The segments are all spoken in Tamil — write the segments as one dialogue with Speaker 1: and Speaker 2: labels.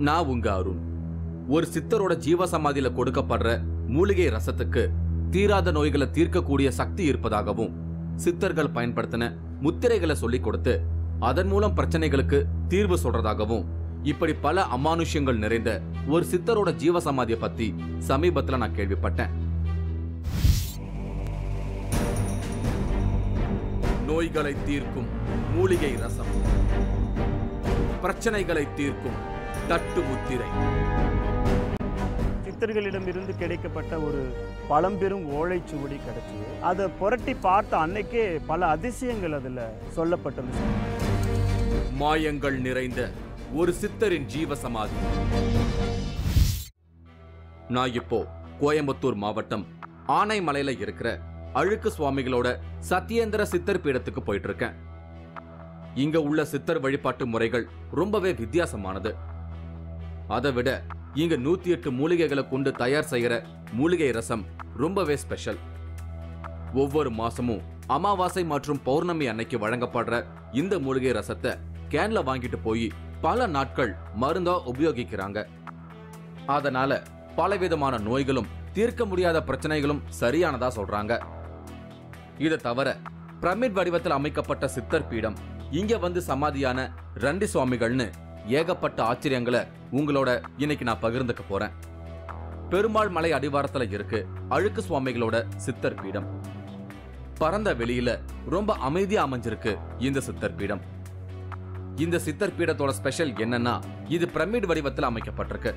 Speaker 1: நான் உங்க அருண் ஒரு சித்தரோட ஜீவசமாதியில கொடுக்கப்படுற மூலிகை ரசத்துக்கு தீராத நோய்களை தீர்க்கக்கூடிய சக்தி இருப்பதாகவும் சித்தர்கள் பயன்படுத்தின முத்திரைகளை சொல்லிக் கொடுத்து அதன் மூலம் பிரச்சனைகளுக்கு தீர்வு சொல்றதாகவும் இப்படி பல அமானுஷ்யங்கள் நிறைந்த ஒரு சித்தரோட ஜீவசமாதியை பத்தி சமீபத்துல நான் கேள்விப்பட்டேன் நோய்களை தீர்க்கும் மூலிகை ரசம் பிரச்சனைகளை தீர்க்கும் தட்டு முத்திரை
Speaker 2: சித்தர்களிடமிருந்து கிடைக்கப்பட்ட ஒரு பழம்பெரும் ஓலைச்சுவடி கிடைச்சது அதை புரட்டி பார்த்த அன்னைக்கே பல அதிசயங்கள் அதில் சொல்லப்பட்டிருந்துச்சு
Speaker 1: மாயங்கள் நிறைந்த ஒரு சித்தரின் ஜீவசமாதி நான் இப்போ கோயம்புத்தூர் மாவட்டம் ஆனைமலையில இருக்கிற அழுக்கு சுவாமிகளோட சத்யேந்திர சித்தர் பீடத்துக்கு போயிட்டு இருக்கேன் இங்க உள்ள சித்தர் வழிபாட்டு முறைகள் ரொம்பவே வித்தியாசமானது அதை விட இங்க நூத்தி எட்டு மூலிகைகளை கொண்டு தயார் செய்யற மூலிகை ரசம் ரொம்பவே ஸ்பெஷல் ஒவ்வொரு மாசமும் அமாவாசை மற்றும் பௌர்ணமி அன்னைக்கு வழங்கப்படுற இந்த மூலிகை ரசத்தை கேன்ல வாங்கிட்டு போய் பல நாட்கள் மருந்தா உபயோகிக்கிறாங்க அதனால பலவிதமான நோய்களும் தீர்க்க முடியாத பிரச்சனைகளும் சரியானதா சொல்றாங்க இதை தவிர பிரமிட் வடிவத்தில் அமைக்கப்பட்ட சித்தர் பீடம் இங்க வந்து சமாதியான ரண்டி சுவாமிகள்னு ஏகப்பட்ட ஆச்சரியங்களை உங்களோட இன்னைக்கு நான் பகிர்ந்துக்க போறேன் பெருமாள் மலை அடிவாரத்துல இருக்கு அழுக்கு சுவாமிகளோட சித்தர் பீடம் பரந்த வெளியில ரொம்ப அமைதியா அமைஞ்சிருக்கு இந்த சித்தர் பீடம் இந்த சித்தர் பீடத்தோட ஸ்பெஷல் என்னன்னா இது பிரமிட் வடிவத்தில் அமைக்கப்பட்டிருக்கு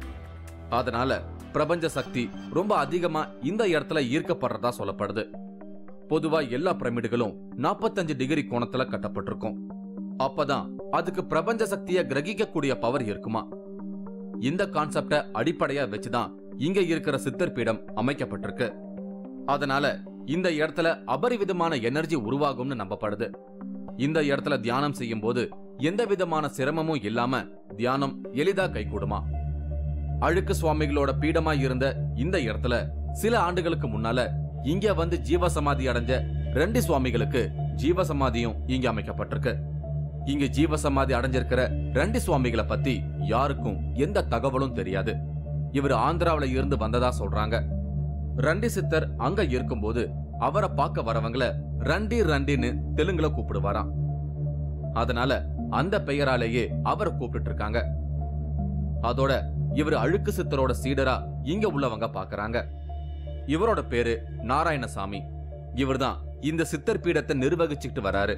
Speaker 1: அதனால பிரபஞ்ச சக்தி ரொம்ப அதிகமா இந்த இடத்துல ஈர்க்கப்படுறதா சொல்லப்படுது பொதுவா எல்லா பிரமிடுகளும் 45 டிகிரி கோணத்துல கட்டப்பட்டிருக்கும் அப்பதான் அதுக்கு பிரபஞ்ச சக்தியை கிரகிக்கக்கூடிய பவர் இருக்குமா இந்த கான்செப்ட அடிப்படையா வச்சுதான் இங்க இருக்கிற சித்தர் பீடம் அமைக்கப்பட்டிருக்கு அதனால இந்த இடத்துல அபரிவிதமான எனர்ஜி உருவாகும்னு நம்பப்படுது இந்த இடத்துல தியானம் செய்யும் போது எந்த விதமான சிரமமும் இல்லாம தியானம் எளிதா கைகூடுமா அழுக்கு சுவாமிகளோட பீடமா இருந்த இந்த இடத்துல சில ஆண்டுகளுக்கு முன்னால இங்க வந்து ஜீவசமாதி அடைஞ்ச ரெண்டு சுவாமிகளுக்கு ஜீவசமாதியும் இங்க அமைக்கப்பட்டிருக்கு இங்க ஜீவசமாதி அடைஞ்சிருக்கிற ரெண்டு சுவாமிகளை பத்தி யாருக்கும் எந்த தகவலும் தெரியாது இவர் ஆந்திராவுல இருந்து வந்ததா சொல்றாங்க ரண்டி சித்தர் அங்க இருக்கும்போது அவரை பார்க்க வரவங்கள ரண்டி ரண்டின்னு தெலுங்குல கூப்பிடுவாராம் அதனால அந்த பெயராலேயே அவரை கூப்பிட்டு இருக்காங்க அதோட இவர் அழுக்கு சித்தரோட சீடரா இங்க உள்ளவங்க பாக்குறாங்க இவரோட பேரு நாராயணசாமி இவர்தான் இந்த சித்தர் பீடத்தை நிர்வகிச்சுக்கிட்டு வராரு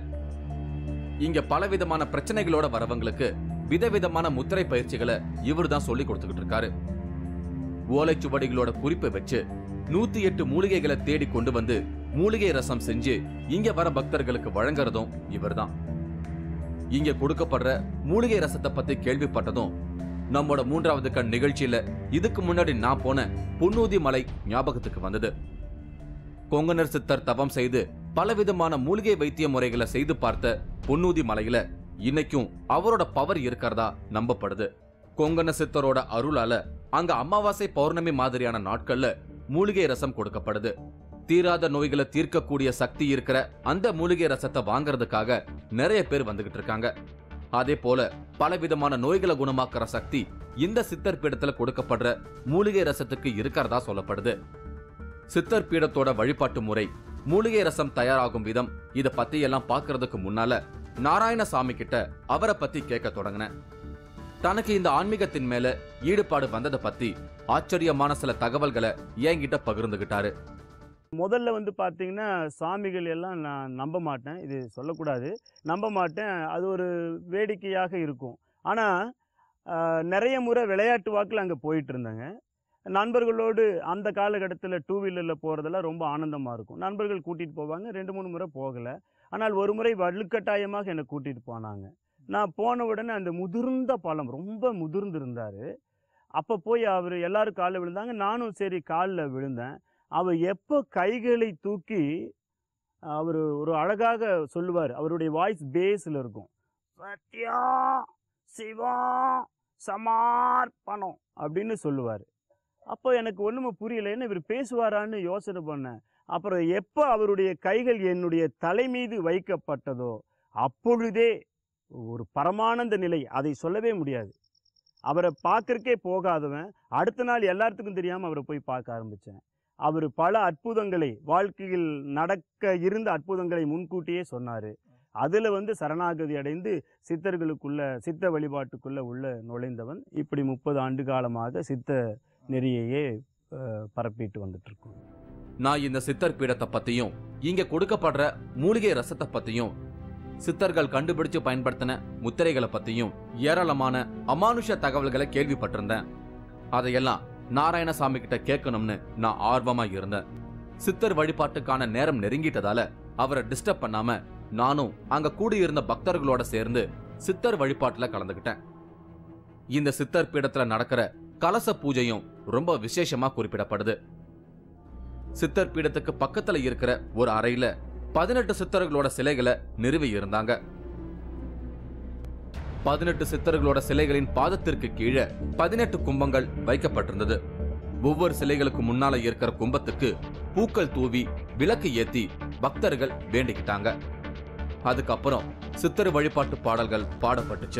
Speaker 1: இங்க பலவிதமான பிரச்சனைகளோட வரவங்களுக்கு விதவிதமான முத்திரை பயிற்சிகளை இவர் தான் சொல்லி கொடுத்துக்கிட்டு இருக்காரு ஓலைச்சுவடிகளோட குறிப்பை வச்சு நூத்தி எட்டு மூலிகைகளை தேடி கொண்டு வந்து மூலிகை ரசம் செஞ்சு இங்க வர பக்தர்களுக்கு வழங்குறதும் இவர்தான் இங்க கொடுக்கப்படுற மூலிகை ரசத்தை பத்தி கேள்விப்பட்டதும் நம்மோட மூன்றாவது கண் நிகழ்ச்சியில இதுக்கு முன்னாடி நான் போன பொன்னூதி மலை ஞாபகத்துக்கு வந்தது கொங்கணர் சித்தர் தவம் செய்து பலவிதமான மூலிகை வைத்திய முறைகளை செய்து பார்த்த பொன்னூதி மலையில இன்னைக்கும் அவரோட பவர் இருக்கிறதா நம்பப்படுது கொங்கண சித்தரோட அருளால அங்க அமாவாசை பௌர்ணமி மாதிரியான நாட்கள்ல மூலிகை ரசம் கொடுக்கப்படுது தீராத நோய்களை தீர்க்கக்கூடிய சக்தி இருக்கிற அந்த மூலிகை ரசத்தை வாங்குறதுக்காக நிறைய பேர் வந்துகிட்டு இருக்காங்க அதே போல பலவிதமான நோய்களை குணமாக்குற சக்தி இந்த சித்தர் பீடத்துல கொடுக்கப்படுற மூலிகை ரசத்துக்கு இருக்கிறதா சொல்லப்படுது சித்தர் பீடத்தோட வழிபாட்டு முறை மூலிகை ரசம் தயாராகும் விதம் இத பத்தி எல்லாம் பார்க்கறதுக்கு முன்னால நாராயணசாமி கிட்ட அவரை பத்தி கேட்க தொடங்கினேன் தனக்கு இந்த ஆன்மீகத்தின் மேல ஈடுபாடு வந்ததை பத்தி ஆச்சரியமான சில தகவல்களை என்கிட்ட பகிர்ந்துகிட்டாரு
Speaker 2: முதல்ல வந்து பார்த்தீங்கன்னா சாமிகள் எல்லாம் நான் நம்ப மாட்டேன் இது சொல்லக்கூடாது நம்ப மாட்டேன் அது ஒரு வேடிக்கையாக இருக்கும் ஆனால் நிறைய முறை விளையாட்டு வாக்கில் அங்கே போயிட்டு இருந்தேங்க நண்பர்களோடு அந்த காலகட்டத்தில் டூ வீலரில் போகிறதெல்லாம் ரொம்ப ஆனந்தமாக இருக்கும் நண்பர்கள் கூட்டிகிட்டு போவாங்க ரெண்டு மூணு முறை போகலை ஆனால் ஒரு முறை வலுக்கட்டாயமாக என்னை கூட்டிகிட்டு போனாங்க நான் போன உடனே அந்த முதிர்ந்த பழம் ரொம்ப முதிர்ந்திருந்தார் அப்போ போய் அவர் எல்லாரும் காலில் விழுந்தாங்க நானும் சரி காலில் விழுந்தேன் அவர் எப்போ கைகளை தூக்கி அவர் ஒரு அழகாக சொல்லுவார் அவருடைய வாய்ஸ் பேஸில் இருக்கும் சத்யா சிவா சமார்ப்பணம் அப்படின்னு சொல்லுவார் அப்போ எனக்கு ஒன்றுமே புரியல என்ன இவர் பேசுவாரான்னு யோசனை பண்ணேன் அப்புறம் எப்போ அவருடைய கைகள் என்னுடைய தலை மீது வைக்கப்பட்டதோ அப்பொழுதே ஒரு பரமானந்த நிலை அதை சொல்லவே முடியாது அவரை பார்க்கறக்கே போகாதவன் அடுத்த நாள் எல்லாத்துக்கும் தெரியாமல் அவரை போய் பார்க்க ஆரம்பித்தேன் அவர் பல அற்புதங்களை வாழ்க்கையில் நடக்க இருந்த அற்புதங்களை முன்கூட்டியே சொன்னார் அதில் வந்து சரணாகதி அடைந்து சித்தர்களுக்குள்ள சித்த வழிபாட்டுக்குள்ள உள்ள நுழைந்தவன் இப்படி முப்பது ஆண்டு காலமாக சித்த நெறியையே அஹ், பரப்பிட்டு வந்துட்டு இருக்கோம்
Speaker 1: நான் இந்த சித்தர் பீடத்தை பத்தியும் இங்க கொடுக்கப்படுற மூலிகை ரசத்தை பத்தியும் சித்தர்கள் கண்டுபிடிச்சு பயன்படுத்தின முத்திரைகளை பத்தியும் ஏராளமான அமானுஷ தகவல்களை கேள்விப்பட்டிருந்தேன் அதையெல்லாம் நாராயணசாமி கிட்ட கேட்கணும்னு நான் ஆர்வமா இருந்தேன் சித்தர் வழிபாட்டுக்கான நேரம் நெருங்கிட்டதால அவரை டிஸ்டர்ப் பண்ணாம நானும் அங்க கூடியிருந்த பக்தர்களோட சேர்ந்து சித்தர் வழிபாட்டுல கலந்துக்கிட்டேன் இந்த சித்தர் பீடத்துல நடக்கிற கலச பூஜையும் ரொம்ப விசேஷமா குறிப்பிடப்படுது சித்தர் பீடத்துக்கு பக்கத்துல இருக்கிற ஒரு அறையில பதினெட்டு சித்தர்களோட சிலைகளை நிறுவி இருந்தாங்க பதினெட்டு சித்தர்களோட சிலைகளின் பாதத்திற்கு கீழே பதினெட்டு கும்பங்கள் வைக்கப்பட்டிருந்தது ஒவ்வொரு சிலைகளுக்கு முன்னால இருக்கிற கும்பத்துக்கு பூக்கள் தூவி விளக்கு ஏத்தி பக்தர்கள் வேண்டிக்கிட்டாங்க அதுக்கப்புறம் சித்தர் வழிபாட்டு பாடல்கள் பாடப்பட்டுச்சு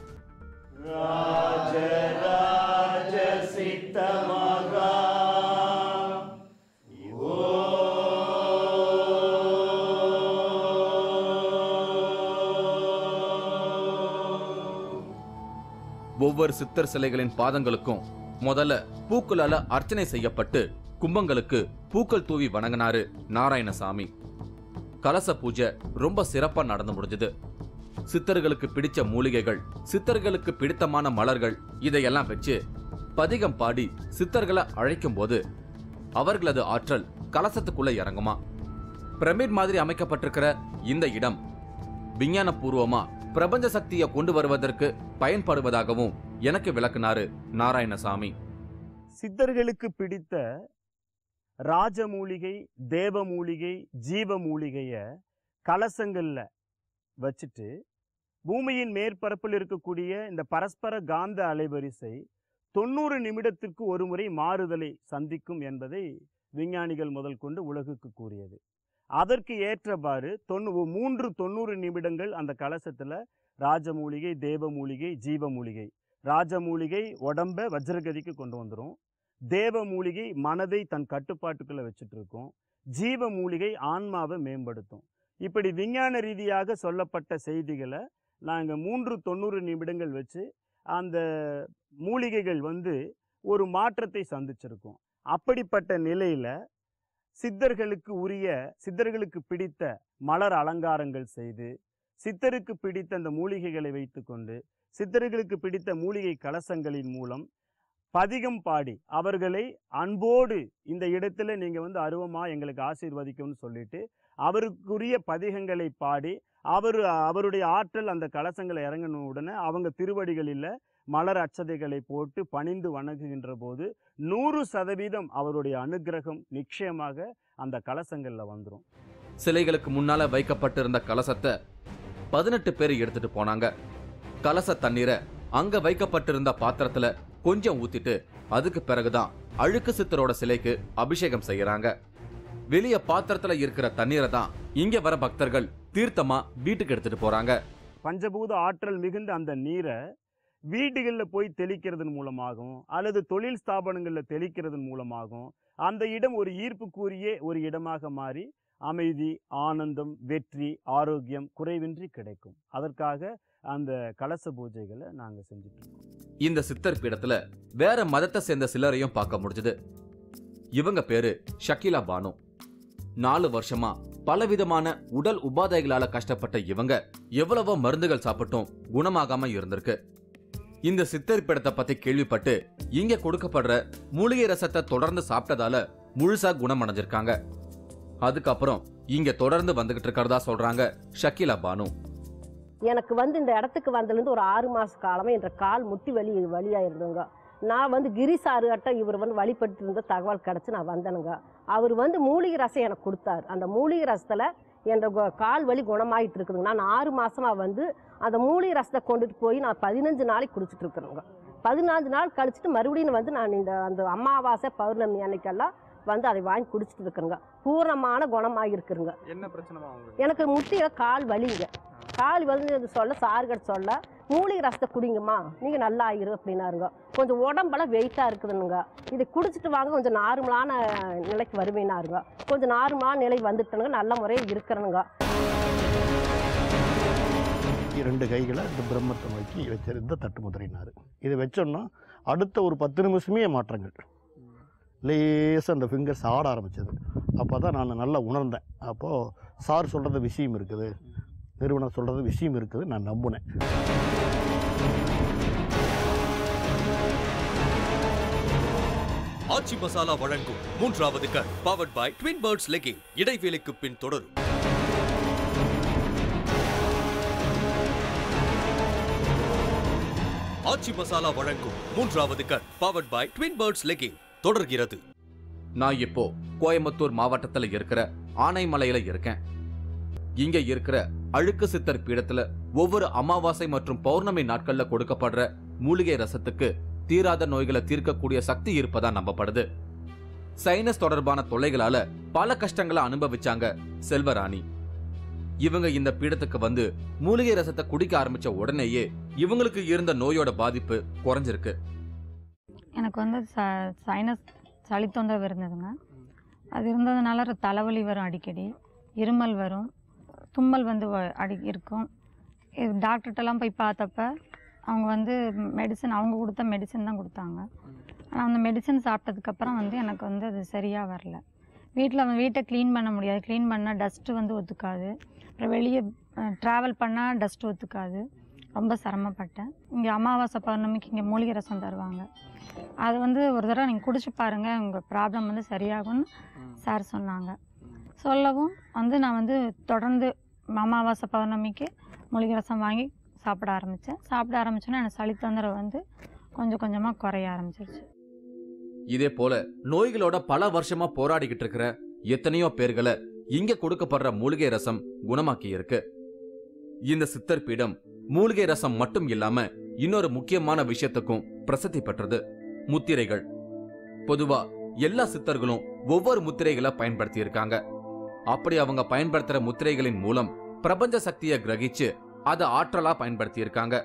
Speaker 1: ஒவ்வொரு சித்தர் சிலைகளின் பாதங்களுக்கும் முதல்ல பூக்களால அர்ச்சனை செய்யப்பட்டு கும்பங்களுக்கு பூக்கள் தூவி வணங்கினாரு நாராயணசாமி கலச பூஜை ரொம்ப சிறப்பா நடந்து முடிஞ்சது சித்தர்களுக்கு பிடிச்ச மூலிகைகள் சித்தர்களுக்கு பிடித்தமான மலர்கள் இதையெல்லாம் வச்சு பதிகம் பாடி சித்தர்களை அழைக்கும் போது அவர்களது ஆற்றல் கலசத்துக்குள்ள இறங்குமா பிரமிட் மாதிரி அமைக்கப்பட்டிருக்கிற இந்த இடம் விஞ்ஞானபூர்வமா பிரபஞ்ச சக்தியை கொண்டு வருவதற்கு பயன்படுவதாகவும் எனக்கு விளக்குனாரு நாராயணசாமி
Speaker 2: சித்தர்களுக்கு பிடித்த ராஜ மூலிகை தேவ மூலிகை ஜீவ மூலிகையை கலசங்கள்ல வச்சுட்டு பூமியின் மேற்பரப்பில் இருக்கக்கூடிய இந்த பரஸ்பர காந்த அலைவரிசை தொண்ணூறு நிமிடத்திற்கு ஒரு முறை மாறுதலை சந்திக்கும் என்பதை விஞ்ஞானிகள் முதல் கொண்டு உலகுக்கு கூறியது அதற்கு ஏற்றவாறு தொண்ணூ மூன்று தொண்ணூறு நிமிடங்கள் அந்த கலசத்தில் ராஜமூலிகை தேவ மூலிகை ஜீவ மூலிகை ராஜமூலிகை உடம்ப வஜ்ரகதிக்கு கொண்டு வந்துடும் தேவ மூலிகை மனதை தன் கட்டுப்பாட்டுக்குள்ள வச்சுட்டு இருக்கும் ஜீவ மூலிகை ஆன்மாவை மேம்படுத்தும் இப்படி விஞ்ஞான ரீதியாக சொல்லப்பட்ட செய்திகளை நாங்கள் மூன்று தொண்ணூறு நிமிடங்கள் வச்சு அந்த மூலிகைகள் வந்து ஒரு மாற்றத்தை சந்திச்சிருக்கோம் அப்படிப்பட்ட நிலையில சித்தர்களுக்கு உரிய சித்தர்களுக்கு பிடித்த மலர் அலங்காரங்கள் செய்து சித்தருக்கு பிடித்த அந்த மூலிகைகளை வைத்துக்கொண்டு சித்தர்களுக்கு பிடித்த மூலிகை கலசங்களின் மூலம் பதிகம் பாடி அவர்களை அன்போடு இந்த இடத்துல நீங்க வந்து அருவமா எங்களுக்கு ஆசீர்வதிக்கும்னு சொல்லிட்டு அவருக்குரிய பதிகங்களை பாடி அவர் அவருடைய ஆற்றல் அந்த கலசங்களை இறங்கின உடனே அவங்க திருவடிகளில் மலர் அச்சதைகளை போட்டு பணிந்து வணங்குகின்ற போது நூறு சதவீதம் அவருடைய அனுக்கிரகம் நிச்சயமாக அந்த கலசங்களில் வந்துடும்
Speaker 1: சிலைகளுக்கு முன்னால வைக்கப்பட்டிருந்த கலசத்தை பதினெட்டு பேர் எடுத்துட்டு போனாங்க கலச தண்ணீரை அங்க வைக்கப்பட்டிருந்த பாத்திரத்துல கொஞ்சம் ஊத்திட்டு அதுக்கு பிறகுதான் அழுக்கு சித்தரோட சிலைக்கு அபிஷேகம் செய்யறாங்க வெளிய பாத்திரத்துல இருக்கிற தண்ணீரை தான் இங்க வர பக்தர்கள் தீர்த்தமா வீட்டுக்கு எடுத்துட்டு போறாங்க
Speaker 2: பஞ்சபூத ஆற்றல் மிகுந்த அந்த நீரை வீடுகளில் போய் தெளிக்கிறதன் மூலமாகவும் அல்லது தொழில் ஸ்தாபனங்களில் தெளிக்கிறதன் மூலமாகவும் அந்த இடம் ஒரு ஈர்ப்புக்குரிய ஒரு இடமாக மாறி அமைதி ஆனந்தம் வெற்றி ஆரோக்கியம் குறைவின்றி கிடைக்கும் அதற்காக அந்த கலச பூஜைகளை நாங்கள் செஞ்சுட்டு இருக்கோம்
Speaker 1: இந்த சித்தர் பீடத்துல வேற மதத்தை சேர்ந்த சிலரையும் பார்க்க முடிஞ்சது இவங்க பேரு ஷக்கீலா பானு நாலு வருஷமா பலவிதமான உடல் உபாதைகளால கஷ்டப்பட்ட இவங்க எவ்வளவோ மருந்துகள் சாப்பிட்டும் குணமாகாம இருந்திருக்கு இந்த சித்தர் பீடத்தை பத்தி கேள்விப்பட்டு இங்க கொடுக்கப்படுற மூலிகை ரசத்தை தொடர்ந்து சாப்பிட்டதால முழுசா குணமடைஞ்சிருக்காங்க அதுக்கப்புறம் இங்க தொடர்ந்து வந்துகிட்டு இருக்கிறதா சொல்றாங்க ஷக்கீலா பானு
Speaker 3: எனக்கு வந்து இந்த இடத்துக்கு வந்ததுலேருந்து ஒரு ஆறு மாத காலமாக என்ற கால் முட்டி வலி வலியாக இருந்ததுங்க நான் வந்து கிரி சாருகிட்ட இவர் வந்து வழிபட்டு இருந்த தகவல் கிடச்சி நான் வந்தேனுங்க அவர் வந்து மூலிகை ரசம் எனக்கு கொடுத்தாரு அந்த மூலிகை ரசத்தில் என் கு- கால் வலி குணமாயிட்டு இருக்குதுங்க நான் ஆறு மாசமா வந்து அந்த மூலிகை ரசத்தை கொண்டுட்டு போய் நான் பதினஞ்சு நாளைக்கு குடிச்சிட்டு இருக்கிறேங்க பதினாஞ்சு நாள் கழிச்சிட்டு மறுபடியும் வந்து நான் இந்த அந்த அமாவாசை பௌர்ணமி அன்னைக்கெல்லாம் வந்து அதை வாங்கி குடிச்சிட்டு இருக்கிறேங்க பூர்ணமான குணமாக இருக்குதுங்க
Speaker 4: என்ன பிரச்சனைமா உங்களுக்கு
Speaker 3: எனக்கு முட்டியில் கால் வலிங்க கால் வந்து இது சொல்ல சார்கிட்ட சொல்ல மூலிகை ரசத்தை குடிங்கம்மா நீங்கள் நல்லா ஆயிரு அப்படின்னாருங்க கொஞ்சம் உடம்பெல்லாம் வெயிட்டாக இருக்குதுனுங்க இது குடிச்சிட்டு வாங்க கொஞ்சம் நார்மலான நிலைக்கு வருவேனாருங்க கொஞ்சம் நார்மலான நிலை வந்துட்டனுங்க நல்ல முறையில் இருக்கிறனுங்க
Speaker 4: ரெண்டு கைகளை இந்த பிரம்மத்தை நோக்கி வச்சிருந்த தட்டு முதிரைனார் இதை வச்சோன்னா அடுத்த ஒரு பத்து நிமிஷமே மாற்றங்கள் லேசாக அந்த ஃபிங்கர்ஸ் ஆட ஆரம்பிச்சது அப்போ தான் நான் நல்லா உணர்ந்தேன் அப்போது சார் சொல்கிறது விஷயம் இருக்குது நிறுவனம் சொல்கிறது விஷயம் இருக்குது நான் நம்பினேன்
Speaker 5: ஆச்சி மசாலா வழங்கும் மூன்றாவது கண் powered by twin birds legging இடைவேளைக்கு பின் தொடரும் ஆச்சி மசாலா வழங்கும் மூன்றாவது கண் powered by twin birds legging தொடர்கிறது
Speaker 1: நான் இப்போ கோயம்புத்தூர் மாவட்டத்துல இருக்கிற ஆனைமலையில இருக்கேன் இங்க இருக்கிற அழுக்கு சித்தர் பீடத்துல ஒவ்வொரு அமாவாசை மற்றும் பௌர்ணமி நாட்கள்ல கொடுக்கப்படுற மூலிகை ரசத்துக்கு தீராத நோய்களை தீர்க்கக்கூடிய சக்தி இருப்பதா நம்பப்படுது சைனஸ் தொடர்பான தொல்லைகளால பல கஷ்டங்களை அனுபவிச்சாங்க செல்வராணி இவங்க இந்த பீடத்துக்கு வந்து மூலிகை ரசத்தை குடிக்க ஆரம்பிச்ச உடனேயே இவங்களுக்கு இருந்த நோயோட பாதிப்பு குறைஞ்சிருக்கு
Speaker 6: எனக்கு வந்து ச சைனஸ் சளி தொந்தரவு இருந்ததுங்க அது இருந்ததுனால ஒரு தலைவலி வரும் அடிக்கடி இருமல் வரும் தும்மல் வந்து வ- அடி இருக்கும் இது டாக்டர்கிட்டலாம் போய் பார்த்தப்ப அவங்க வந்து மெடிசன் அவங்க கொடுத்த மெடிசன் தான் கொடுத்தாங்க ஆனால் அந்த மெடிசன் சாப்பிட்டதுக்கப்புறம் வந்து எனக்கு வந்து அது சரியாக வரல வீட்டில் வீட்டை க்ளீன் பண்ண முடியாது க்ளீன் பண்ணால் டஸ்ட்டு வந்து ஒத்துக்காது அப்புறம் வெளியே ட்ராவல் பண்ணால் டஸ்ட் ஒத்துக்காது ரொம்ப சிரமப்பட்டேன் இங்கே அமாவாசை பௌர்ணமிக்கு இங்கே மூலிகை ரசம் தருவாங்க அது வந்து ஒரு தடவை நீங்கள் குடிச்சு பாருங்கள் உங்கள் ப்ராப்ளம் வந்து சரியாகும்னு சார் சொன்னாங்க சொல்லவும் வந்து நான் வந்து தொடர்ந்து அமாவாசை பௌர்ணமிக்கு மூலிகை ரசம் வாங்கி சாப்பிட ஆரம்பித்தேன் சாப்பிட ஆரம்பிச்சோன்னே எனக்கு சளி தொந்தரவு வந்து கொஞ்சம் கொஞ்சமாக குறைய ஆரம்பிச்சிருச்சு
Speaker 1: இதே போல நோய்களோட பல வருஷமா போராடிக்கிட்டு இருக்கிற எத்தனையோ பேர்களை இங்க கொடுக்கப்படுற மூலிகை ரசம் குணமாக்கி இருக்கு இந்த சித்தர் பீடம் மூலிகை ரசம் மட்டும் இல்லாம இன்னொரு முக்கியமான விஷயத்துக்கும் பிரசித்தி பெற்றது முத்திரைகள் பொதுவா எல்லா சித்தர்களும் ஒவ்வொரு முத்திரைகளை பயன்படுத்தி இருக்காங்க அப்படி அவங்க பயன்படுத்துற முத்திரைகளின் மூலம் பிரபஞ்ச சக்தியை கிரகிச்சு அதை ஆற்றலா பயன்படுத்தி இருக்காங்க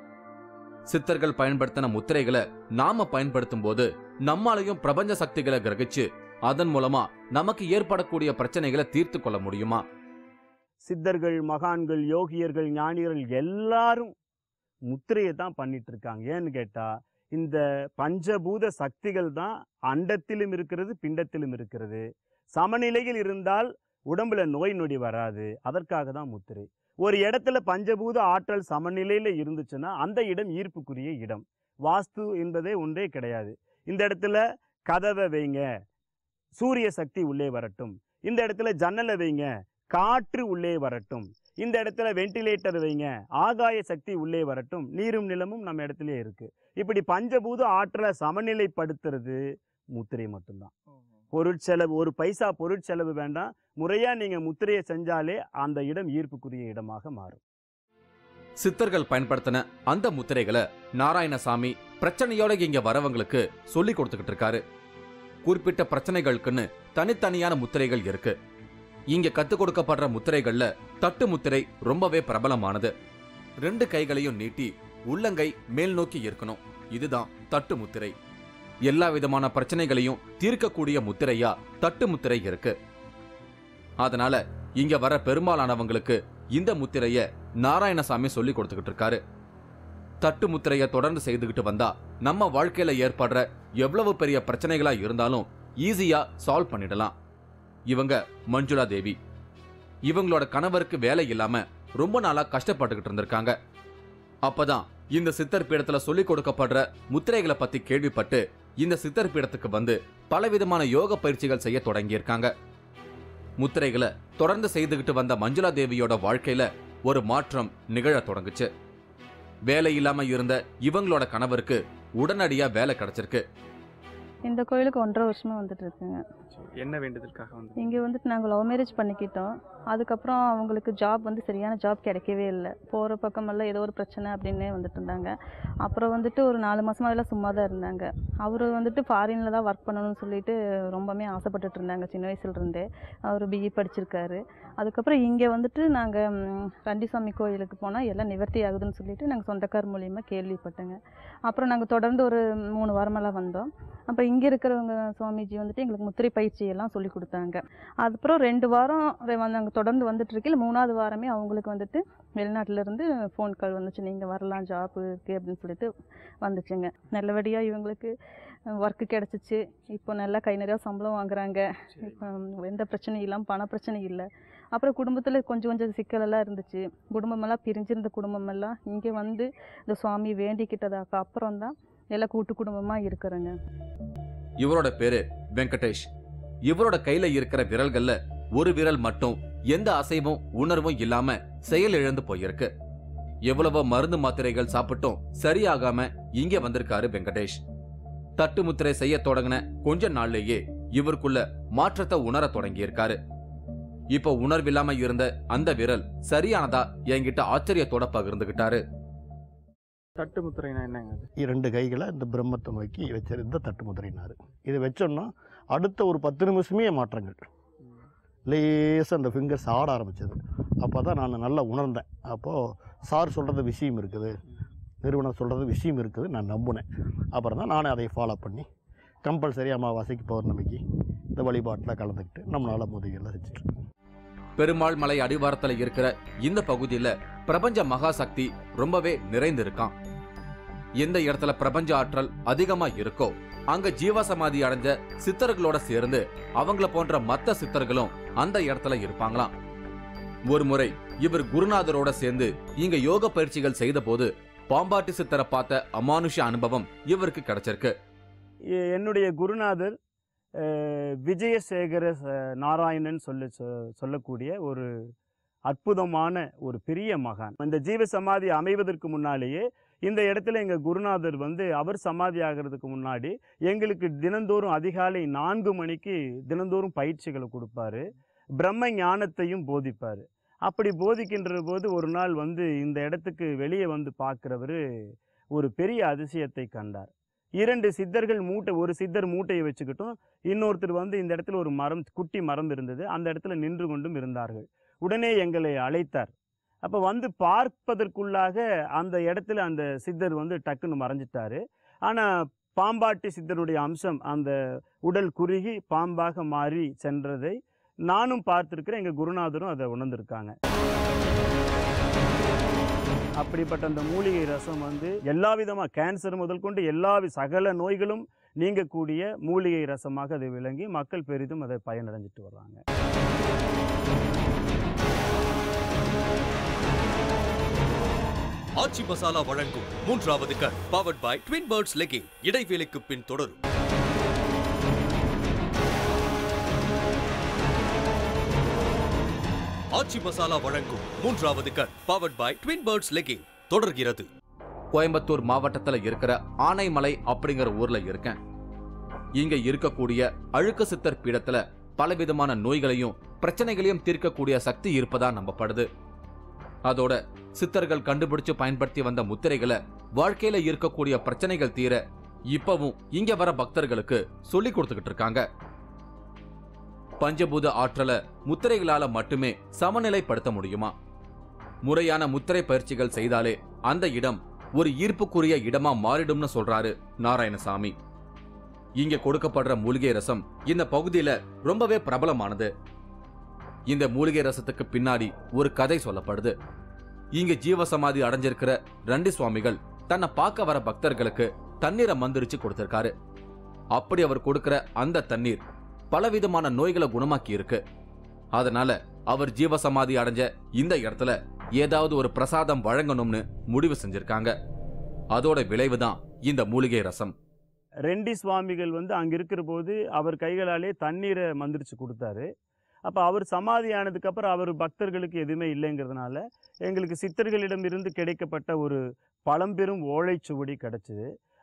Speaker 1: சித்தர்கள் பயன்படுத்தின முத்திரைகளை நாம பயன்படுத்தும் போது நம்மாலையும் பிரபஞ்ச சக்திகளை கிரகிச்சு அதன் மூலமா நமக்கு ஏற்படக்கூடிய பிரச்சனைகளை தீர்த்து கொள்ள முடியுமா
Speaker 2: சித்தர்கள் மகான்கள் யோகியர்கள் ஞானியர்கள் எல்லாரும் முத்திரையை தான் பண்ணிட்டு இருக்காங்க ஏன்னு கேட்டா இந்த பஞ்சபூத சக்திகள் தான் அண்டத்திலும் இருக்கிறது பிண்டத்திலும் இருக்கிறது சமநிலையில் இருந்தால் உடம்புல நோய் நொடி வராது அதற்காக தான் முத்திரை ஒரு இடத்துல பஞ்சபூத ஆற்றல் சமநிலையில இருந்துச்சுன்னா அந்த இடம் ஈர்ப்புக்குரிய இடம் வாஸ்து என்பதே ஒன்றே கிடையாது இந்த இடத்துல கதவை வைங்க சூரிய சக்தி உள்ளே வரட்டும் இந்த இடத்துல ஜன்னலை வைங்க காற்று உள்ளே வரட்டும் இந்த இடத்துல வென்டிலேட்டர் வைங்க ஆகாய சக்தி உள்ளே வரட்டும் நீரும் நிலமும் நம்ம இடத்துல இருக்கு இப்படி பஞ்சபூத ஆற்றலை சமநிலைப்படுத்துறது முத்திரை மட்டும்தான் பொருட்செலவு ஒரு பைசா பொருட்செலவு வேண்டாம் முறையா நீங்க முத்திரையை செஞ்சாலே அந்த இடம் ஈர்ப்புக்குரிய இடமாக மாறும்
Speaker 1: சித்தர்கள் பயன்படுத்தின அந்த முத்திரைகளை நாராயணசாமி பிரச்சனையோட இங்க வரவங்களுக்கு சொல்லி கொடுத்துக்கிட்டு இருக்காரு குறிப்பிட்ட பிரச்சனைகளுக்குன்னு தனித்தனியான முத்திரைகள் இருக்கு இங்க கத்துக் கொடுக்கப்படுற முத்திரைகள்ல தட்டு முத்திரை ரொம்பவே பிரபலமானது ரெண்டு கைகளையும் நீட்டி உள்ளங்கை மேல் நோக்கி இருக்கணும் இதுதான் தட்டு முத்திரை எல்லா விதமான பிரச்சனைகளையும் தீர்க்கக்கூடிய முத்திரையா தட்டு முத்திரை இருக்கு அதனால இங்க வர பெரும்பாலானவங்களுக்கு இந்த முத்திரைய நாராயணசாமி சொல்லி கொடுத்துக்கிட்டு இருக்காரு தட்டு முத்திரைய தொடர்ந்து செய்துகிட்டு வந்தா நம்ம வாழ்க்கையில ஏற்படுற எவ்வளவு பெரிய பிரச்சனைகளா இருந்தாலும் ஈஸியா சால்வ் பண்ணிடலாம் இவங்க மஞ்சுளா தேவி இவங்களோட கணவருக்கு வேலை இல்லாம ரொம்ப நாளா கஷ்டப்பட்டுக்கிட்டு இருந்திருக்காங்க அப்பதான் இந்த சித்தர் பீடத்துல சொல்லி கொடுக்கப்படுற முத்திரைகளை பத்தி கேள்விப்பட்டு இந்த சித்தர் பீடத்துக்கு வந்து பலவிதமான யோக பயிற்சிகள் செய்ய தொடங்கியிருக்காங்க முத்திரைகளை தொடர்ந்து செய்துகிட்டு வந்த மஞ்சுளா தேவியோட வாழ்க்கையில ஒரு மாற்றம் நிகழத் தொடங்குச்சு வேலை இல்லாம இருந்த இவங்களோட கணவருக்கு உடனடியா வேலை கிடைச்சிருக்கு
Speaker 7: இந்த கோயிலுக்கு ஒன்றரை வருஷமாக வந்துட்டு இருக்குங்க
Speaker 8: என்ன வேண்டுதலுக்காக வந்து
Speaker 7: இங்கே வந்துட்டு நாங்கள் லவ் மேரேஜ் பண்ணிக்கிட்டோம் அதுக்கப்புறம் அவங்களுக்கு ஜாப் வந்து சரியான ஜாப் கிடைக்கவே இல்லை போகிற பக்கமெல்லாம் ஏதோ ஒரு பிரச்சனை அப்படின்னே வந்துட்டு இருந்தாங்க அப்புறம் வந்துட்டு ஒரு நாலு மாதமாக எல்லாம் சும்மா தான் இருந்தாங்க அவர் வந்துட்டு ஃபாரினில் தான் ஒர்க் பண்ணணும்னு சொல்லிட்டு ரொம்பவே ஆசைப்பட்டுட்டு இருந்தாங்க சின்ன வயசுலேருந்தே அவர் பிஇ படிச்சிருக்காரு அதுக்கப்புறம் இங்கே வந்துட்டு நாங்கள் ரண்டிசாமி கோயிலுக்கு போனால் எல்லாம் நிவர்த்தி ஆகுதுன்னு சொல்லிட்டு நாங்கள் சொந்தக்கார் மூலியமாக கேள்விப்பட்டேங்க அப்புறம் நாங்கள் தொடர்ந்து ஒரு மூணு வாரமெல்லாம் வந்தோம் அப்போ இங்கே இருக்கிறவங்க சுவாமிஜி வந்துட்டு எங்களுக்கு முத்திரை பயிற்சி எல்லாம் சொல்லி கொடுத்தாங்க அதுக்கப்புறம் ரெண்டு வாரம் ரெ- வந்து அங்கே தொடர்ந்து வந்துட்டு இருக்கையில் மூணாவது வாரமே அவங்களுக்கு வந்துட்டு வெளிநாட்டிலேருந்து ஃபோன் கால் வந்துச்சு நீங்கள் வரலாம் ஜாப் இருக்குது அப்படின்னு சொல்லிட்டு வந்துச்சுங்க நல்லபடியாக இவங்களுக்கு ஒர்க்கு கிடச்சிச்சு இப்போ நல்லா கை நிறையா சம்பளம் வாங்குறாங்க இப்போ எந்த பிரச்சனையும் இல்லாமல் பண பிரச்சனை இல்லை அப்புறம் குடும்பத்தில் கொஞ்சம் கொஞ்சம் சிக்கலெல்லாம் இருந்துச்சு குடும்பமெல்லாம் பிரிஞ்சிருந்த குடும்பமெல்லாம் இங்கே வந்து இந்த சுவாமி வேண்டிக்கிட்டதாக்க அப்புறம் தான் எல்லாம் கூட்டு குடும்பமாக இருக்கிறேங்க
Speaker 1: இவரோட பேரு வெங்கடேஷ் இவரோட கையில இருக்கிற விரல்கள்ல ஒரு விரல் மட்டும் எந்த அசைவும் உணர்வும் இல்லாம செயல் இழந்து போயிருக்கு எவ்வளவோ மருந்து மாத்திரைகள் சாப்பிட்டும் சரியாகாம இங்க வந்திருக்காரு வெங்கடேஷ் தட்டு முத்திரை செய்ய தொடங்கின கொஞ்ச நாள்லயே இவருக்குள்ள மாற்றத்தை உணர தொடங்கியிருக்காரு இப்ப உணர்வில்லாம இருந்த அந்த விரல் சரியானதா என்கிட்ட ஆச்சரியத்தோட பகிர்ந்துகிட்டாரு
Speaker 8: தட்டு முத்திரைனா என்னங்க அது
Speaker 4: இரண்டு கைகளை இந்த பிரம்மத்தை நோக்கி வச்சிருந்த தட்டு முதிரினார் இதை வச்சோன்னா அடுத்த ஒரு பத்து நிமிஷமே மாற்றங்கள் லேசாக அந்த ஃபிங்கர்ஸ் ஆட ஆரம்பிச்சது அப்போ தான் நான் நல்லா உணர்ந்தேன் அப்போது சார் சொல்கிறது விஷயம் இருக்குது நிறுவனம் சொல்கிறது விஷயம் இருக்குது நான் நம்பினேன் அப்புறம் தான் நானே அதை ஃபாலோ பண்ணி கம்பல்சரி அமாவாசைக்கு பௌர்ணமிக்கு இந்த வழிபாட்டில் கலந்துக்கிட்டு நம்மளால் முதுகெல்லாம் செஞ்சுட்டு
Speaker 1: பெருமாள் மலை அடிவாரத்துல இருக்கிற இந்த பகுதியில பிரபஞ்ச மகாசக்தி ரொம்பவே நிறைந்திருக்கான் எந்த இடத்துல பிரபஞ்ச ஆற்றல் அதிகமா இருக்கோ அங்க ஜீவசமாதி அடைஞ்ச சித்தர்களோட சேர்ந்து அவங்கள போன்ற மத்த சித்தர்களும் அந்த இடத்துல இருப்பாங்களாம் ஒரு முறை இவர் குருநாதரோட சேர்ந்து இங்க யோக பயிற்சிகள் செய்த போது பாம்பாட்டி சித்தரை பார்த்த அமானுஷ அனுபவம் இவருக்கு கிடைச்சிருக்கு
Speaker 2: எ- என்னுடைய குருநாதர் அஹ், விஜயசேகர ச- நாராயணன் சொல்ல சொ- சொல்லக்கூடிய ஒரு அற்புதமான ஒரு பெரிய மகான் இந்த ஜீவ சமாதி அமைவதற்கு முன்னாலேயே இந்த இடத்துல எங்கள் குருநாதர் வந்து அவர் சமாதி ஆகிறதுக்கு முன்னாடி எங்களுக்கு தினந்தோறும் அதிகாலை நான்கு மணிக்கு தினந்தோறும் பயிற்சிகளை கொடுப்பாரு பிரம்ம ஞானத்தையும் போதிப்பார் அப்படி போதிக்கின்ற போது ஒரு நாள் வந்து இந்த இடத்துக்கு வெளியே வந்து பார்க்குறவர் ஒரு பெரிய அதிசயத்தை கண்டார் இரண்டு சித்தர்கள் மூட்டை ஒரு சித்தர் மூட்டையை வச்சுக்கிட்டும் இன்னொருத்தர் வந்து இந்த இடத்துல ஒரு மரம் குட்டி மரம் இருந்தது அந்த இடத்துல நின்று கொண்டும் இருந்தார்கள் உடனே எங்களை அழைத்தார் அப்போ வந்து பார்ப்பதற்குள்ளாக அந்த இடத்துல அந்த சித்தர் வந்து டக்குன்னு மறைஞ்சிட்டாரு ஆனால் பாம்பாட்டி சித்தருடைய அம்சம் அந்த உடல் குறுகி பாம்பாக மாறி சென்றதை நானும் பார்த்துருக்கிறேன் எங்கள் குருநாதரும் அதை உணர்ந்திருக்காங்க அப்படிப்பட்ட அந்த மூலிகை ரசம் வந்து எல்லா விதமாக கேன்சர் முதல் கொண்டு எல்லா வி- சகல நோய்களும் நீங்கக்கூடிய மூலிகை ரசமாக அது விளங்கி மக்கள் பெரிதும் அதை பயனடைஞ்சிட்டு வர்றாங்க
Speaker 5: ஆச்சி மசாலா வழங்கும் மூன்றாவது கண் powered by twin birds legging இடைவேளைக்கு பின் தொடரும் ஆச்சி மசாலா வழங்கும் மூன்றாவது கண் powered by twin birds legging தொடர்கிறது
Speaker 1: கோயம்புத்தூர் மாவட்டத்துல இருக்கிற ஆனைமலை அப்படிங்கிற ஊர்ல இருக்கேன் இங்க இருக்கக்கூடிய அழுக்கு சித்தர் பீடத்துல பலவிதமான நோய்களையும் பிரச்சனைகளையும் தீர்க்கக்கூடிய சக்தி இருப்பதா நம்பப்படுது அதோட சித்தர்கள் கண்டுபிடிச்சு பயன்படுத்தி வந்த முத்திரைகளை வாழ்க்கையில இருக்கக்கூடிய பிரச்சனைகள் தீர இப்பவும் இங்க வர பக்தர்களுக்கு சொல்லி கொடுத்துக்கிட்டு இருக்காங்க பஞ்சபூத ஆற்றலை முத்திரைகளால மட்டுமே சமநிலைப்படுத்த முடியுமா முறையான முத்திரை பயிற்சிகள் செய்தாலே அந்த இடம் ஒரு ஈர்ப்புக்குரிய இடமா மாறிடும்னு சொல்றாரு நாராயணசாமி இங்க கொடுக்கப்படுற மூலிகை ரசம் இந்த பகுதியில ரொம்பவே பிரபலமானது இந்த மூலிகை ரசத்துக்கு பின்னாடி ஒரு கதை சொல்லப்படுது இங்க ஜீவசமாதி அடைஞ்சிருக்கிற ரெண்டு சுவாமிகள் தன்னை பார்க்க வர பக்தர்களுக்கு தண்ணீரை மந்திரிச்சு கொடுத்திருக்காரு அப்படி அவர் கொடுக்கிற அந்த தண்ணீர் பலவிதமான நோய்களை குணமாக்கி இருக்கு அதனால அவர் ஜீவசமாதி அடைஞ்ச இந்த இடத்துல ஏதாவது ஒரு பிரசாதம் வழங்கணும்னு முடிவு செஞ்சிருக்காங்க அதோட விளைவுதான் இந்த மூலிகை ரசம்
Speaker 2: ரெண்டி சுவாமிகள் வந்து அங்கே இருக்கிற போது அவர் கைகளாலே தண்ணீரை மந்திரிச்சு கொடுத்தாரு அப்போ அவர் சமாதி ஆனதுக்கப்புறம் அவர் பக்தர்களுக்கு எதுவுமே இல்லைங்கிறதுனால எங்களுக்கு சித்தர்களிடமிருந்து கிடைக்கப்பட்ட ஒரு பழம்பெரும் ஓலைச்சுவடி கிடச்சிது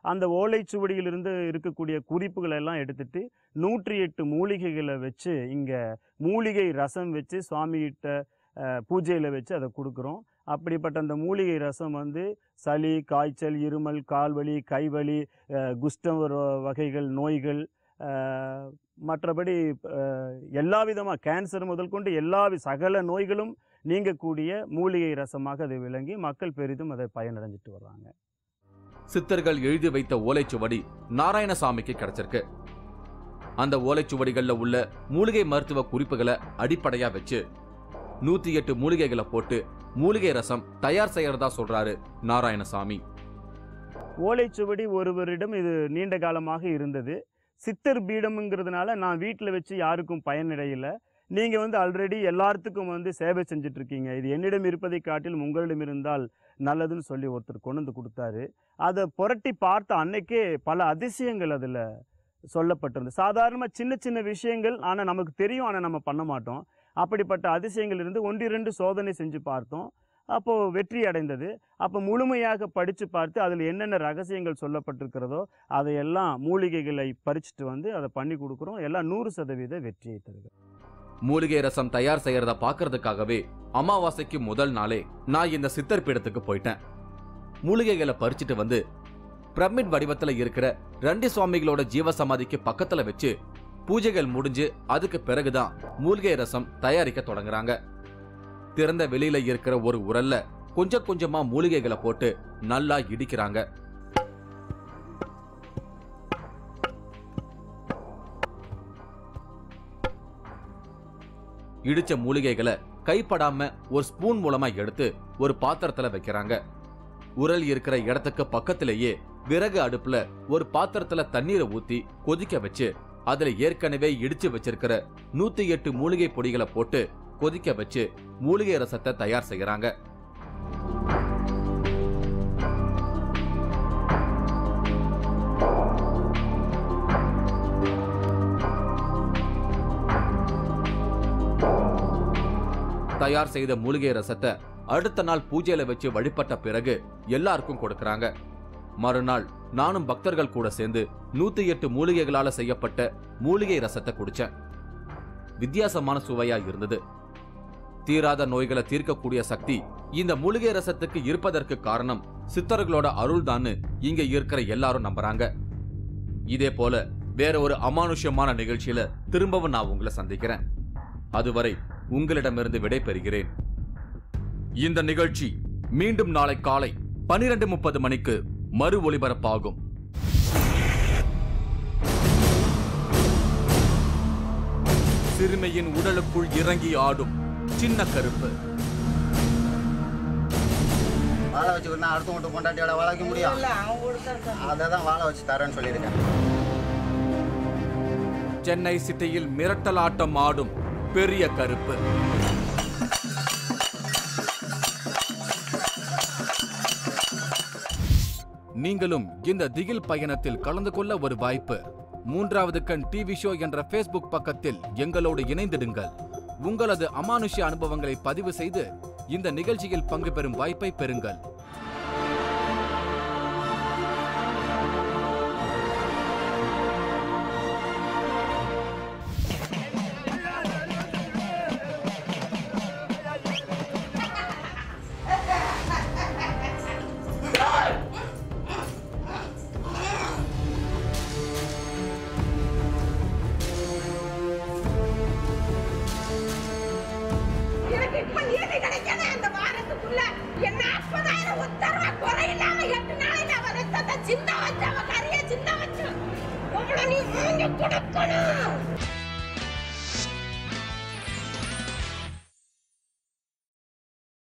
Speaker 2: அந்த ஓலைச்சுவடியிலிருந்து இருக்கக்கூடிய குறிப்புகளை எல்லாம் எடுத்துட்டு நூற்றி எட்டு மூலிகைகளை வச்சு இங்கே மூலிகை ரசம் வச்சு சுவாமிகிட்ட அஹ், பூஜையில் வச்சு அதை கொடுக்குறோம் அப்படிப்பட்ட அந்த மூலிகை ரசம் வந்து சளி காய்ச்சல் இருமல் கால்வலி கைவலி அஹ், குஷ்டம் வர- வகைகள் நோய்கள் அஹ், மற்றபடி அஹ், எல்லா விதமாக கேன்சர் முதல் கொண்டு எல்லா வி- சகல நோய்களும் நீங்கக்கூடிய மூலிகை ரசமாக அது விளங்கி மக்கள் பெரிதும் அதை பயனடைஞ்சிட்டு வர்றாங்க
Speaker 1: சித்தர்கள் எழுதி வைத்த ஓலைச்சுவடி நாராயணசாமிக்கு கிடைச்சிருக்கு அந்த ஓலைச்சுவடிகள்ல உள்ள மூலிகை மருத்துவ குறிப்புகளை அடிப்படையா வச்சு நூத்தி எட்டு மூலிகைகளை போட்டு மூலிகை ரசம் தயார் செய்யறதா சொல்றாரு நாராயணசாமி
Speaker 2: ஓலைச்சுவடி ஒருவரிடம் இது நீண்ட காலமாக இருந்தது சித்தர் பீடம்ங்கிறதுனால நான் வீட்டில் வச்சு யாருக்கும் பயனடையல நீங்கள் வந்து ஆல்ரெடி எல்லாத்துக்கும் வந்து சேவை செஞ்சுட்டு இருக்கீங்க இது என்னிடம் இருப்பதை காட்டிலும் உங்களிடம் இருந்தால் நல்லதுன்னு சொல்லி ஒருத்தர் கொண்டு வந்து கொடுத்தாரு அதை புரட்டி பார்த்த அன்னைக்கே பல அதிசயங்கள் அதில் சொல்லப்பட்டிருந்தது சாதாரணமாக சின்ன சின்ன விஷயங்கள் ஆனால் நமக்கு தெரியும் ஆனால் நம்ம பண்ண மாட்டோம் அப்படிப்பட்ட அதிசயங்கள் இருந்து ஒன்றிரண்டு சோதனை செஞ்சு பார்த்தோம் அப்போது வெற்றி அடைந்தது அப்போ முழுமையாக படித்து பார்த்து அதில் என்னென்ன ரகசியங்கள் சொல்லப்பட்டிருக்கிறதோ அதையெல்லாம் மூலிகைகளை பறிச்சுட்டு வந்து அதை பண்ணி கொடுக்குறோம் எல்லாம் நூறு சதவீத வெற்றியை தருகிறது
Speaker 1: மூலிகை ரசம் தயார் செய்யறத பார்க்கறதுக்காகவே அமாவாசைக்கு முதல் நாளே நான் இந்த சித்தர் பீடத்துக்கு போயிட்டேன் மூலிகைகளை பறிச்சுட்டு வந்து பிரமிட் வடிவத்துல இருக்கிற ரெண்டி சுவாமிகளோட ஜீவசமாதிக்கு பக்கத்துல வச்சு பூஜைகள் முடிஞ்சு அதுக்கு பிறகுதான் மூலிகை ரசம் தயாரிக்க தொடங்குறாங்க திறந்த வெளியில இருக்கிற ஒரு உரல்ல கொஞ்சம் கொஞ்சமா மூலிகைகளை போட்டு நல்லா இடிக்கிறாங்க இடிச்ச மூலிகைகளை கைப்படாம ஒரு ஸ்பூன் மூலமா எடுத்து ஒரு பாத்திரத்துல வைக்கிறாங்க உரல் இருக்கிற இடத்துக்கு பக்கத்திலேயே விறகு அடுப்புல ஒரு பாத்திரத்துல தண்ணீரை ஊத்தி கொதிக்க வச்சு அதுல ஏற்கனவே இடிச்சு வச்சிருக்கிற நூத்தி எட்டு மூலிகை பொடிகளை போட்டு கொதிக்க வச்சு மூலிகை ரசத்தை தயார் செய்யறாங்க தயார் செய்த மூலிகை ரசத்தை அடுத்த நாள் பூஜையில வச்சு வழிபட்ட பிறகு எல்லாருக்கும் கொடுக்கறாங்க மறுநாள் நானும் பக்தர்கள் கூட சேர்ந்து நூத்தி எட்டு மூலிகைகளால செய்யப்பட்ட மூலிகை ரசத்தை குடிச்சேன் வித்தியாசமான சுவையா இருந்தது தீராத நோய்களை தீர்க்கக்கூடிய சக்தி இந்த மூலிகை ரசத்துக்கு இருப்பதற்கு காரணம் சித்தர்களோட அருள்தான்னு இங்க இருக்கிற எல்லாரும் நம்புறாங்க இதே போல வேற ஒரு அமானுஷ்யமான நிகழ்ச்சியில திரும்பவும் நான் உங்களை சந்திக்கிறேன் அதுவரை உங்களிடமிருந்து விடை பெறுகிறேன் இந்த நிகழ்ச்சி மீண்டும் நாளை காலை பனிரெண்டு முப்பது மணிக்கு மறு ஒளிபரப்பாகும் சிறுமியின் உடலுக்குள் இறங்கி ஆடும் சின்ன கருப்பு
Speaker 9: வாழை வச்சுக்கிட்டா அடுத்த மட்டும் கொண்டாட்டியோட வாழ வைக்க முடியும் அதை தான் வாழை வச்சு தரேன்னு சொல்லியிருக்கேன்
Speaker 1: சென்னை சிட்டியில் மிரட்டல் ஆட்டம் ஆடும் பெரிய கருப்பு நீங்களும் இந்த திகில் பயணத்தில் கலந்து கொள்ள ஒரு வாய்ப்பு மூன்றாவது கண் டிவி ஷோ என்ற ஃபேஸ்புக் பக்கத்தில் எங்களோடு இணைந்திடுங்கள் உங்களது அமானுஷ்ய அனுபவங்களை பதிவு செய்து இந்த நிகழ்ச்சியில் பங்கு பெறும் வாய்ப்பை பெறுங்கள்
Speaker 10: எனக்கு இப்ப நீதி கிடைக்காத அந்த வாரத்துக்குள்ள என்ன நாற்பதாயிரம் உத்தரவா குறையில்லாம எட்டு நாளைக்கு அவ ரத்தத்தை சின்ன வச்சு அவ கறிய சின்ன வச்சு அவ்வளவு நீ மூஞ்சி கொடுக்கணும்